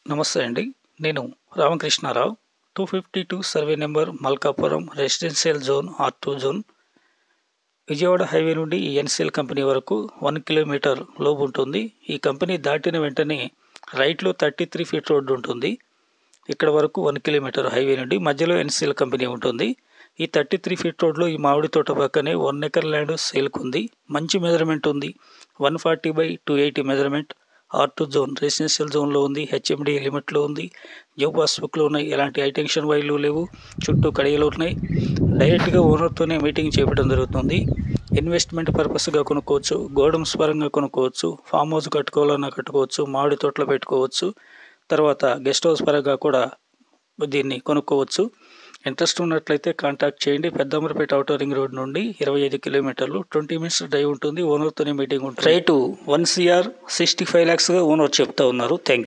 నమస్తే అండి నేను Ramakrishna Rao two fifty two survey number Malkapuram residential zone R two zone Vijayawada highway నుండి ఈ ఎన్సిఎల్ కంపెనీ వరకు వన్ కిలోమీటర్ లోపు ఉంటుంది ఈ కంపెనీ దాటిన వెంటనే రైట్లో థర్టీ త్రీ ఫీట్ రోడ్డు ఉంటుంది ఇక్కడ వరకు వన్ కిలోమీటర్ హైవే నుండి మధ్యలో ఎన్సిఎల్ కంపెనీ ఉంటుంది ఈ థర్టీ త్రీ ఫీట్ రోడ్లో ఈ మామిడి తోట పక్కనే వన్ ఎకర్ ల్యాండ్ సేల్కి ఉంది మంచి మెజర్మెంట్ ఉంది one forty by two eighty measurement R two zone residential జోన్లో ఉంది హెచ్ఎండి లిమిట్లో ఉంది జో పాస్బుక్లో ఉన్నాయి ఎలాంటి హైటెన్షన్ వైర్లు లేవు చుట్టూ కడియలు ఉన్నాయి డైరెక్ట్గా ఓనర్తోనే మీటింగ్ చేపట్టడం జరుగుతుంది ఇన్వెస్ట్మెంట్ పర్పస్గా కొనుక్కోవచ్చు గోడమ్స్ పరంగా కొనుక్కోవచ్చు ఫామ్ హౌస్ కట్టుకోవాలన్నా కట్టుకోవచ్చు మామిడి తోటలో పెట్టుకోవచ్చు తర్వాత గెస్ట్ హౌస్ పరంగా కూడా దీన్ని కొనుక్కోవచ్చు ఇంట్రెస్ట్ ఉన్నట్లయితే కాంటాక్ట్ చేయండి పెద్దమ్మరపేట అవుటర్ రింగ్ రోడ్ నుండి ఇరవై ఐదు కిలోమీటర్లు ట్వంటీ మినిట్స్ డ్రైవ్ ఉంటుంది ఓనర్తోనే మీటింగ్ ఉంటుంది right one CR sixty five ల్యాక్స్గా ఓనర్ చెప్తా ఉన్నారు థ్యాంక్